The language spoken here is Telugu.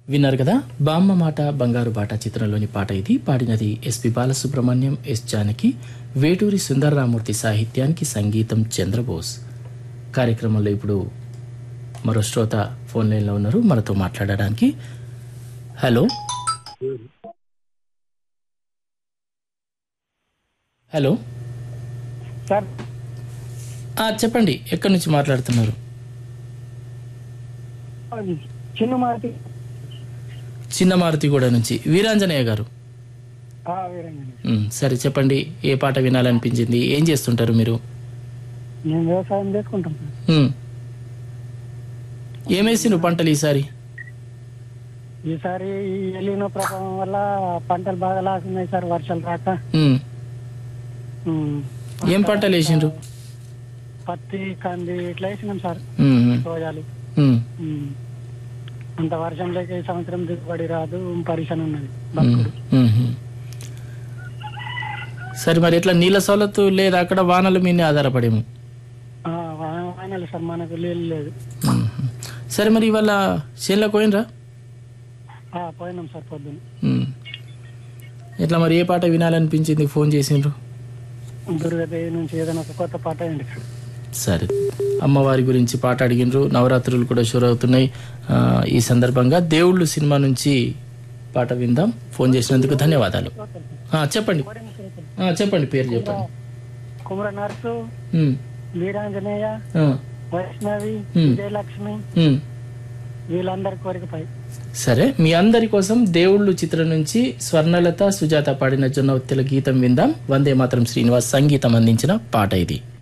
విన్నారు కదా బామ్మ మాట బంగారు బాట చిత్రంలోని పాట ఇది పాడినది ఎస్పి బాలసుబ్రహ్మణ్యం ఎస్ జానకి వేటూరి సుందరరామూర్తి సాహిత్యానికి సంగీతం చంద్రబోస్ కార్యక్రమంలో ఇప్పుడు మరో శ్రోత ఫోన్ లైన్లో ఉన్నారు మనతో మాట్లాడడానికి హలో హలో సార్ ఆ, చెప్పండి ఎక్కడి నుంచి మాట్లాడుతున్నారు చిన్న మారుతి చిన్న మారుతిగూడ నుంచి వీరాంజనేయ గారు ఆ, వీరంగని ఉమ్, సరే చెప్పండి ఏ పాట వినాలనిపించింది ఏం చేస్తుంటారు మీరు మేము వ్యవసాయం చేసుకుంటాం సార్ ఉమ్. ఏమేసిండ్రు పంటలు ఈసారి ఈసారి ఈ ఎలినో ప్రభావం వల్ల పంటలు బాగా లాస్ ఉన్నాయి సార్ వర్షాలు రాక ఉమ్. ఉమ్. ఏం పంటలు వేసిండ్రు పత్తి కంది ఇట్లా వేసినాం సార్ ఉమ్, ఉమ్, సోయాలు ఉమ్, ఉమ్. అంత వర్షం లేక ఈ సంవత్సరం దిగుబడి రాదు పరిశ్రమ ఉన్నది ఉమ్, బతుకుడు. ఉమ్, ఉమ్. సరే మరి ఎట్లా నీళ్ళ సౌలత్తు లేదా అక్కడ వానల మీదనే ఆధారపడేము ఆ, వా- వానాలు సార్ మనకు నీళ్ళు లేదు ఉమ్, ఉమ్. సరే మరి ఇవాళ చేనులకు పోయినరా ఆ, పోయినాం సార్ పొద్దున్న ఉమ్. ఎట్లా మరి ఏ పాట వినాలనిపించింది ఫోన్ చేసిండ్రు దుర్గదేవి నుంచి ఏదైనా ఒక కొత్త పాట అయింది సార్ సరే అమ్మవారి గురించి పాట అడిగినరు నవరాత్రులు కూడా షూర్ అవుతున్నాయి ఆ, ఈ సందర్భంగా దేవుళ్ళు సినిమా నుంచి పాట విందాం ఫోన్ చేసినందుకు ధన్యవాదాలు ఆ, చెప్పండి ఆ, చెప్పండి పేరు చెప్పండి కుమర నర్సు ఉమ్, వీరాంజనేయ ఆ, వైష్ణవి ఉమ్. విజయలక్ష్మి ఉమ్. వీళ్ళందరి కోరికపై సరే మీ అందరి కోసం దేవుళ్ళు చిత్రం నుంచి స్వర్ణలత సుజాత పాడిన జొన్న ఒత్తెల గీతం విందాం వందే మాత్రం శ్రీనివాస్ సంగీతం అందించిన పాట ఇది